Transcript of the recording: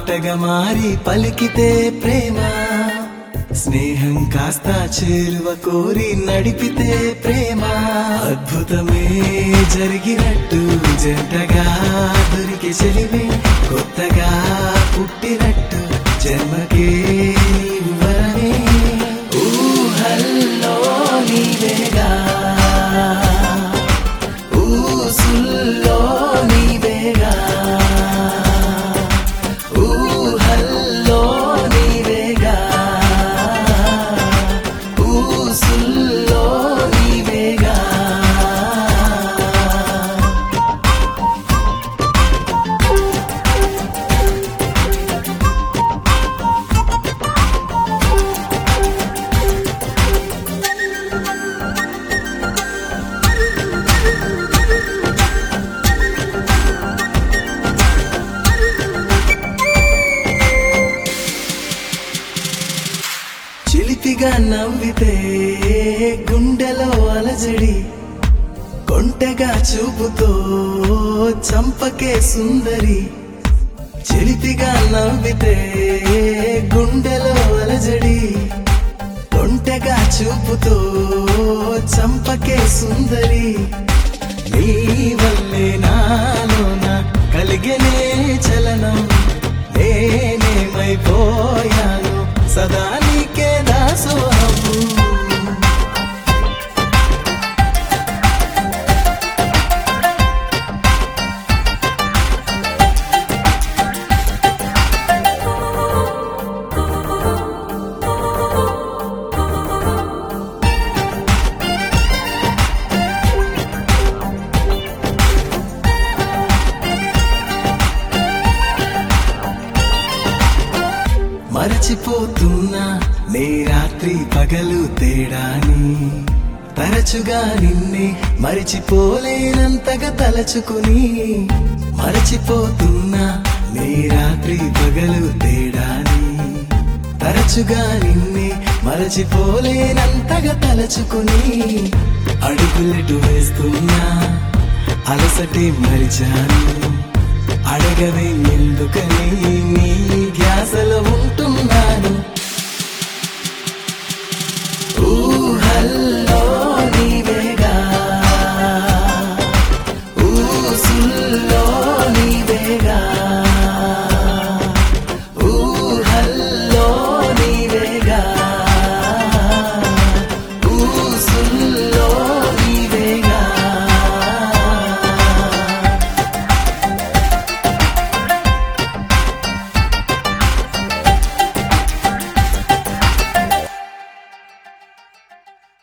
మాటగా మారి పలికితే ప్రేమ స్నేహం కాస్త చేరువ కోరి నడిపితే ప్రేమ అద్భుతమే జరిగినట్టు జంటగా దొరికి చెలిమే కొత్తగా పుట్టినట్టు జన్మకే నీవు వరమే ఊహల్లో నీవేగా ఊసుల్లో నీవేగా ఊహల్లో నీవేగా ఊసుల్లో నీవేగా చిలిపిగా నవ్వితే గుండెలో అలజడి కొంటెగా చూపుతో చంపకే సుందరి చిలిపిగా నవ్వితే గుండెలో అలజడి కొంటెగా చూపుతో చంపకే సుందరి నీ వల్లే నాలోన కలిగనే చలనం నేనేమైపోయాను సదా నీకే దాసోహము మరచిపోతున్నా నీ రాత్రి పగలు తేడాని తరచుగా నిన్నే మరిచిపోలేనంతగా తలచుకుని మరచిపోతున్నా నీ రాత్రి పగలు తేడాని తరచుగా నిన్నే మరచిపోలేనంతగా తలచుకుని అడుగులెటు వేస్తున్నా అలసటి మరిచాను అడగవే ఎందుకని నీ ధ్యాసలో ఉంటున్నాను